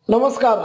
ನಮಸ್ಕಾರ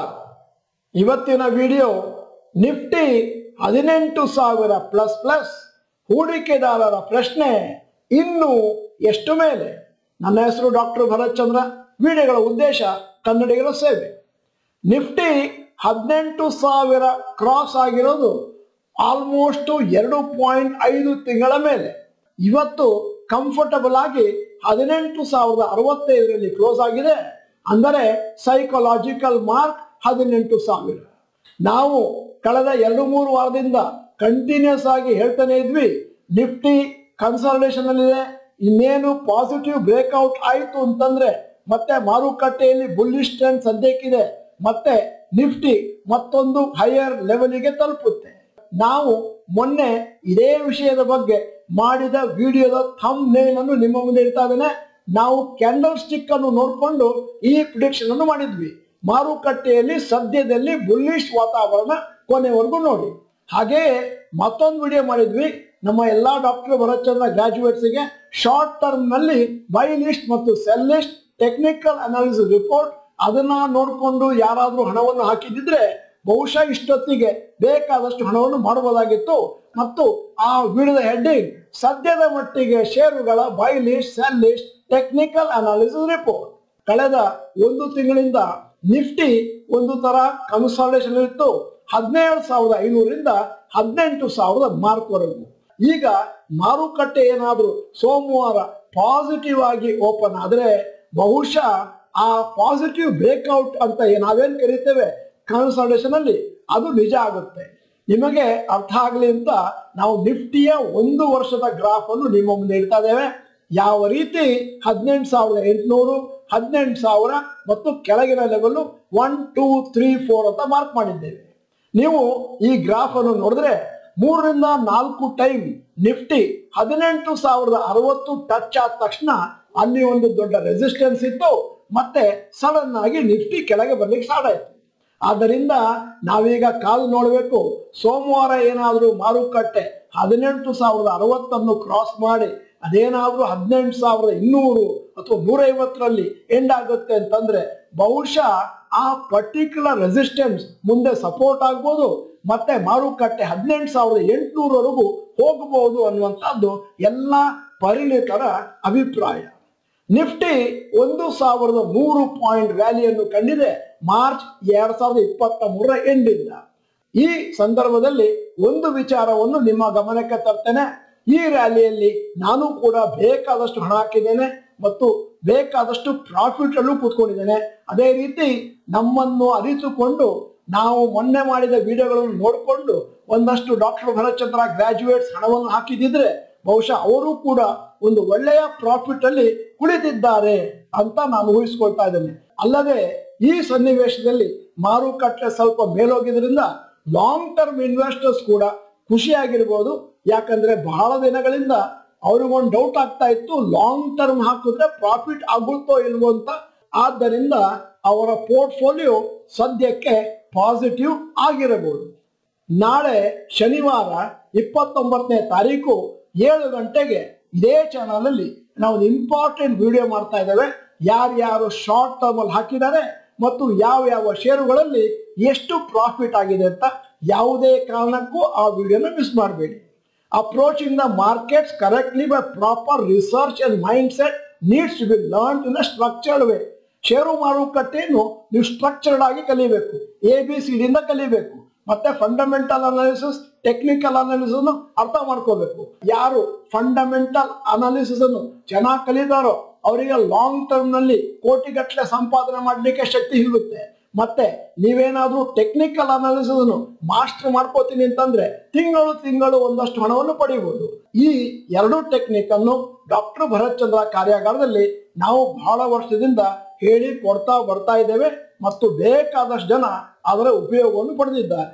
ಇವತ್ತಿನ video Nifty ಹದಿನೆಂಟು ಸಾವಿರ ಪ್ಲಸ್ ಪ್ಲಸ್ ಹೂಡಿಕೆದಾರರ ಪ್ರಶ್ನೆ ಇನ್ನು ಎಷ್ಟು ಮೇಲೆ ನನ್ನ ಹೆಸರು ಡಾಕ್ಟರ್ ಭರತ್ ಚಂದ್ರ ವಿಡಿಯೋಗಳ ಉದ್ದೇಶ ಕನ್ನಡಿಗರ ಸೇವೆ ನಿಫ್ಟಿ ಹದಿನೆಂಟು ಸಾವಿರ ಕ್ರಾಸ್ ಆಗಿರೋದು ಆಲ್ಮೋಸ್ಟ್ ಎರಡು ಪಾಯಿಂಟ್ ಐದು ತಿಂಗಳ ಮೇಲೆ ಇವತ್ತು ಕಂಫರ್ಟಬಲ್ ಆಗಿ ಹದಿನೆಂಟು ಸಾವಿರದ ಅರವತ್ತೈದರಲ್ಲಿ ಕ್ಲೋಸ್ ಆಗಿದೆ ಅಂದರೆ ಸೈಕಲಾಜಿಕಲ್ ಮಾರ್ಕ್ ಹದಿನೆಂಟು ಸಾವಿರ ನಾವು ಕಳೆದ ಎರಡು ಮೂರು ವಾರದಿಂದ ಕಂಟಿನ್ಯೂಸ್ ಆಗಿ ಹೇಳ್ತಾನೆ ಇದ್ವಿ ನಿಫ್ಟಿ ಕನ್ಸಲ್ಟೇಷನ್ ಅಲ್ಲಿದೆ ಇನ್ನೇನು ಪಾಸಿಟಿವ್ ಬ್ರೇಕ್ಔಟ್ ಆಯಿತು ಅಂತಂದ್ರೆ ಮತ್ತೆ ಮಾರುಕಟ್ಟೆಯಲ್ಲಿ ಬುಲ್ಲಿಶ್ ಟ್ರೆಂಡ್ ಸದ್ಯಕ್ಕಿದೆ ಮತ್ತೆ ನಿಫ್ಟಿ ಮತ್ತೊಂದು ಹೈಯರ್ ಲೆವೆಲಿಗೆ ತಲುಪುತ್ತೆ ನಾವು ಮೊನ್ನೆ ಇದೇ ವಿಷಯದ ಬಗ್ಗೆ ಮಾಡಿದ ವಿಡಿಯೋದ ಥಮ್ ನೇಲ್ ಅನ್ನು ನಿಮ್ಮ ಮುಂದೆ ಇಡ್ತಾ ಇದ್ದೇನೆ ನಾವು ಕ್ಯಾಂಡಲ್ ಸ್ಟಿಕ್ ಅನ್ನು ನೋಡಿಕೊಂಡು ಈ ಪ್ರಿಡಿಕ್ಷನ್ ಅನ್ನು ಮಾಡಿದ್ವಿ ಮಾರುಕಟ್ಟೆಯಲ್ಲಿ ಸದ್ಯದಲ್ಲಿ ಬುಲ್ಲಿಶ್ ವಾತಾವರಣ ಕೊನೆವರೆಗೂ ನೋಡಿ ಹಾಗೆಯೇ ಮತ್ತೊಂದು ವಿಡಿಯೋ ಮಾಡಿದ್ವಿ ನಮ್ಮ ಎಲ್ಲಾ ಡಾಕ್ಟರ್ ಭರತ್ಚಂದ್ರ ಗ್ರಾಜುಯೇಟ್ಸ್ಗೆ ಶಾರ್ಟ್ ಟರ್ಮ್ ನಲ್ಲಿ ಬೈ ಲಿಸ್ಟ್ ಮತ್ತು sell list technical analysis report ಅದನ್ನ ನೋಡಿಕೊಂಡು ಯಾರಾದ್ರೂ ಹಣವನ್ನು ಹಾಕಿದಿದ್ರೆ ಬಹುಶಃ ಇಷ್ಟೊತ್ತಿಗೆ ಬೇಕಾದಷ್ಟು ಹಣವನ್ನು ಮಾಡಬಹುದಾಗಿತ್ತು ಮತ್ತು ಆ ವಿಡಿಯೋದ ಹೆಡ್ಡಿಂಗ್ ಸದ್ಯದ ಮಟ್ಟಿಗೆ ಷೇರುಗಳ buy list sell list technical analysis report ಕಳೆದ ಒಂದು ತಿಂಗಳಿಂದ ನಿಫ್ಟಿ ಒಂದು ತರ ಕನ್ಸಾಲ್ಟೇಷನ್ ಇತ್ತು ಹದಿನೇಳು ಸಾವಿರದ ಐನೂರಿಂದ ಹದಿನೆಂಟು ಸಾವಿರದ ಮಾರ್ಕ್ ವರೆಗೂ ಈಗ ಮಾರುಕಟ್ಟೆ ಏನಾದರೂ ಸೋಮವಾರ ಪಾಸಿಟಿವ್ ಆಗಿ ಓಪನ್ ಆದರೆ ಬಹುಶಃ ಆ ಪಾಸಿಟಿವ್ ಬ್ರೇಕ್ಔಟ್ ಅಂತ ನಾವೇನ್ ಕರಿತೇವೆ ಕನ್ಸಲ್ಟೇಷನ್ ಅಲ್ಲಿ ಅದು ನಿಜ ಆಗುತ್ತೆ ನಿಮಗೆ ಅರ್ಥ ಆಗಲಿ ಅಂತ ನಾವು ನಿಫ್ಟಿಯ ಒಂದು ವರ್ಷದ ಗ್ರಾಫ್ ಅನ್ನು ನಿಮ್ಮ ಮುಂದೆ ಇಡ್ತಾ ಇದ್ದೇವೆ ಯಾವ ರೀತಿ ಹದಿನೆಂಟು ಸಾವಿರದ ಎಂಟುನೂರು ಹದಿನೆಂಟು ಸಾವಿರ ಮತ್ತು ಕೆಳಗಿನ level one two three four ಅಂತ ಮಾರ್ಕ್ ಮಾಡಿದ್ದೇವೆ ನೀವು ಈ ಗ್ರಾಫ್ ಅನ್ನು ನೋಡಿದ್ರೆ ಮೂರರಿಂದ ನಾಲ್ಕು ಟೈಮ್ ನಿಫ್ಟಿ ಹದಿನೆಂಟು ಸಾವಿರದ ಅರವತ್ತು ಟಚ್ ಆದ ತಕ್ಷಣ ಅಲ್ಲಿ ಒಂದು ದೊಡ್ಡ ರೆಸಿಸ್ಟೆನ್ಸ್ ಇತ್ತು ಮತ್ತೆ ಸಡನ್ ಆಗಿ ನಿಫ್ಟಿ ಕೆಳಗೆ ಬರ್ಲಿಕ್ಕೆ ಸ್ಟಾರ್ಟ್ ಆಯ್ತು ಆದ್ದರಿಂದ ನಾವೀಗ ಕಾದು ನೋಡಬೇಕು ಸೋಮವಾರ ಏನಾದರೂ ಮಾರುಕಟ್ಟೆ ಹದಿನೆಂಟು ಸಾವಿರದ ಅರವತ್ತನ್ನು ಕ್ರಾಸ್ ಮಾಡಿ ಅದೇನಾದ್ರೂ ಹದಿನೆಂಟು ಸಾವಿರದ ಇನ್ನೂರು ಅಥವಾ ನೂರೈವತ್ತರಲ್ಲಿ ಎಂಡ್ ಆಗುತ್ತೆ ಅಂತಂದ್ರೆ ಬಹುಶಃ ಆ ಪರ್ಟಿಕ್ಯುಲರ್ ರೆಸಿಸ್ಟೆನ್ಸ್ ಮುಂದೆ ಸಪೋರ್ಟ್ ಆಗ್ಬೋದು ಮತ್ತೆ ಮಾರುಕಟ್ಟೆ ಹದಿನೆಂಟು ಸಾವಿರದ ಎಂಟುನೂರವರೆಗೂ ಹೋಗಬಹುದು ಅನ್ನುವಂಥದ್ದು ಎಲ್ಲ ಪರಿಣಿತರ ಅಭಿಪ್ರಾಯ ನಿಫ್ಟಿ ಒಂದು ಸಾವಿರದ ಮೂರು ಪಾಯಿಂಟ್ ವ್ಯಾಲಿಯನ್ನು ಕಂಡಿದೆ ಮಾರ್ಚ್ ಎರಡ್ ಸಾವಿರದ ಇಪ್ಪತ್ತ ಮೂರರ ಎಂಡಿಂದ ಈ ಸಂದರ್ಭದಲ್ಲಿ ಒಂದು ವಿಚಾರವನ್ನು ನಿಮ್ಮ ಗಮನಕ್ಕೆ ತರ್ತೇನೆ ಈ ರ್ಯಾಲಿಯಲ್ಲಿ ನಾನು ಕೂಡ ಬೇಕಾದಷ್ಟು ಹಣ ಹಾಕಿದ್ದೇನೆ ಮತ್ತು ಬೇಕಾದಷ್ಟು ಪ್ರಾಫಿಟ್ ಅಲ್ಲೂ ಕೂತ್ಕೊಂಡಿದ್ದೇನೆ ಅದೇ ರೀತಿ ನಮ್ಮನ್ನು ಅರಿತುಕೊಂಡು ನಾವು ಮೊನ್ನೆ ಮಾಡಿದ ವಿಡಿಯೋಗಳನ್ನು ನೋಡಿಕೊಂಡು ಒಂದಷ್ಟು ಡಾಕ್ಟರ್ ಭರತ್ಚಂದ್ರ ಗ್ರಾಜುಯೇಟ್ಸ್ ಹಣವನ್ನು ಹಾಕಿದಿದ್ರೆ ಬಹುಶಃ ಅವರು ಕೂಡ ಒಂದು ಒಳ್ಳೆಯ ಪ್ರಾಫಿಟ್ ಅಲ್ಲಿ ಕುಳಿತಿದ್ದಾರೆ ಅಂತ ನಾನು ಊಹಿಸ್ಕೊಳ್ತಾ ಇದ್ದೇನೆ ಅಲ್ಲದೆ ಈ ಸನ್ನಿವೇಶದಲ್ಲಿ ಮಾರುಕಟ್ಟೆ ಸ್ವಲ್ಪ ಮೇಲೋಗಿದ್ರಿಂದ ಲಾಂಗ್ ಟರ್ಮ್ ಇನ್ವೆಸ್ಟರ್ಸ್ ಕೂಡ ಖುಷಿಯಾಗಿರ್ಬೋದು ಯಾಕಂದ್ರೆ ಬಹಳ ದಿನಗಳಿಂದ ಅವ್ರಿಗೊಂದು ಡೌಟ್ ಆಗ್ತಾ ಇತ್ತು ಲಾಂಗ್ ಟರ್ಮ್ ಹಾಕಿದ್ರೆ ಪ್ರಾಫಿಟ್ ಆಗುತ್ತೋ ಇಲ್ವೋ ಅಂತ ಆದ್ದರಿಂದ ಅವರ ಪೋರ್ಟ್ಫೋಲಿಯೋ ಸದ್ಯಕ್ಕೆ ಪಾಸಿಟಿವ್ ಆಗಿರಬಹುದು ನಾಳೆ ಶನಿವಾರ ಇಪ್ಪತ್ತೊಂಬತ್ತನೇ ತಾರೀಕು ಏಳು ಗಂಟೆಗೆ ಇದೇ ಚಾನಲ್ ಅಲ್ಲಿ ನಾವು ಇಂಪಾರ್ಟೆಂಟ್ ವಿಡಿಯೋ ಮಾಡ್ತಾ ಇದ್ದೇವೆ ಯಾರ್ಯಾರು ಶಾರ್ಟ್ ಟರ್ಮ್ ಅಲ್ಲಿ ಹಾಕಿದ್ದಾರೆ ಮತ್ತು ಯಾವ ಯಾವ ಷೇರುಗಳಲ್ಲಿ ಎಷ್ಟು ಪ್ರಾಫಿಟ್ ಆಗಿದೆ ಅಂತ ಯಾವುದೇ ಕಾರಣಕ್ಕೂ ಆ ವಿಡಿಯೋನ ಮಿಸ್ ಮಾಡಬೇಡಿ approaching the markets correctly by proper research and mindset needs to be learn in a structured way share ಮಾರುಕಟ್ಟೆಯನ್ನು ನೀವು ಸ್ಟ್ರಕ್ಚರ್ಡ್ ಆಗಿ ಕಲಿಬೇಕು ಎ ಬಿ ಸಿ ಡಿಯಿಂದ ಕಲಿಬೇಕು ಮತ್ತೆ ಫಂಡಮೆಂಟಲ್ ಅನಾಲಿಸಿಸ್ ಟೆಕ್ನಿಕಲ್ ಅನಾಲಿಸಿಸ್ ಅರ್ಥ ಮಾಡ್ಕೋಬೇಕು ಯಾರು ಫಂಡಮೆಂಟಲ್ ಅನಾಲಿಸಿಸ್ ಅನ್ನು ಚೆನ್ನಾಗಿ ಕಲಿತಾರೋ ಅವರಿಗೆ ಲಾಂಗ್ ಟರ್ಮ್ ನಲ್ಲಿ ಕೋಟಿಗಟ್ಟಲೆ ಸಂಪಾದನೆ ಮಾಡಲಿಕ್ಕೆ ಶಕ್ತಿ ಸಿಗುತ್ತೆ ಮತ್ತೆ ನೀವೇನಾದ್ರೂ ಟೆಕ್ನಿಕಲ್ ಅನಾಲಿಸಿಸ್ ಅನ್ನು ಮಾಸ್ಟರ್ ಮಾಡ್ಕೋತೀನಿ ಅಂತಂದ್ರೆ ತಿಂಗಳು ತಿಂಗಳು ಒಂದಷ್ಟು ಹಣವನ್ನು ಪಡಿಬಹುದು ಈ ಎರಡು ಟೆಕ್ನಿಕ್ ಅನ್ನು ಡಾಕ್ಟರ್ ಭರತ್ ಚಂದ್ರ ಕಾರ್ಯಾಗಾರದಲ್ಲಿ ನಾವು ಬಹಳ ವರ್ಷದಿಂದ ಹೇಳಿ ಕೊಡ್ತಾ ಬರ್ತಾ ಇದ್ದೇವೆ ಮತ್ತು ಬೇಕಾದಷ್ಟು ಜನ ಅದರ ಉಪಯೋಗವನ್ನು ಪಡೆದಿದ್ದಾರೆ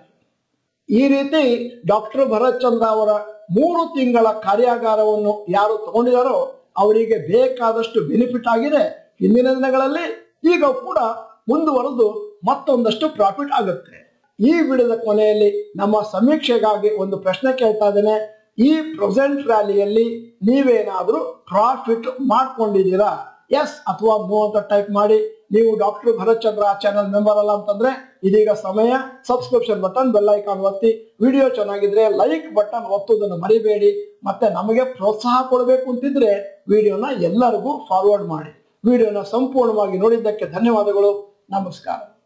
ಈ ರೀತಿ ಡಾಕ್ಟರ್ ಭರತ್ ಚಂದ್ರ ಅವರ ಮೂರು ತಿಂಗಳ ಕಾರ್ಯಾಗಾರವನ್ನು ಯಾರು ತಗೊಂಡಿದಾರೋ ಅವರಿಗೆ ಬೇಕಾದಷ್ಟು ಬೆನಿಫಿಟ್ ಆಗಿದೆ ಹಿಂದಿನ ದಿನಗಳಲ್ಲಿ ಈಗ ಕೂಡ ಮುಂದುವರೆದು ಮತ್ತೊಂದಷ್ಟು ಪ್ರಾಫಿಟ್ ಆಗುತ್ತೆ ಈ ವಿಡಿಯೋದ ಕೊನೆಯಲ್ಲಿ ನಮ್ಮ ಸಮೀಕ್ಷೆಗಾಗಿ ಒಂದು ಪ್ರಶ್ನೆ ಕೇಳ್ತಾ ಇದ್ದೇನೆ ಈ ಪ್ರೆಸೆಂಟ್ ರ್ಯಾಲಿಯಲ್ಲಿ ನೀವೇನಾದ್ರೂ ಪ್ರಾಫಿಟ್ ಮಾಡ್ಕೊಂಡಿದ್ದೀರಾ ಎಸ್ ಅಥವಾ ನೋ ಅಂತ ಟೈಪ್ ಮಾಡಿ ನೀವು doctor Bharat Chandra channel member ಅಲ್ಲ ಅಂತಂದ್ರೆ ಇದೀಗ ಸಮಯ ಸಬ್ಸ್ಕ್ರಿಪ್ಷನ್ ಬಟನ್ ಬೆಲ್ ಐಕಾನ್ ಒತ್ತಿ ವಿಡಿಯೋ ಚೆನ್ನಾಗಿದ್ರೆ ಲೈಕ್ ಬಟನ್ ಒತ್ತುವುದನ್ನು ಮರಿಬೇಡಿ ಮತ್ತೆ ನಮಗೆ ಪ್ರೋತ್ಸಾಹ ಕೊಡಬೇಕು ಅಂತಿದ್ರೆ ವಿಡಿಯೋನ ಎಲ್ಲರಿಗೂ ಫಾರ್ವರ್ಡ್ ಮಾಡಿ ವಿಡಿಯೋನ ಸಂಪೂರ್ಣವಾಗಿ ನೋಡಿದ್ದಕ್ಕೆ ಧನ್ಯವಾದಗಳು ನಮಸ್ಕಾರ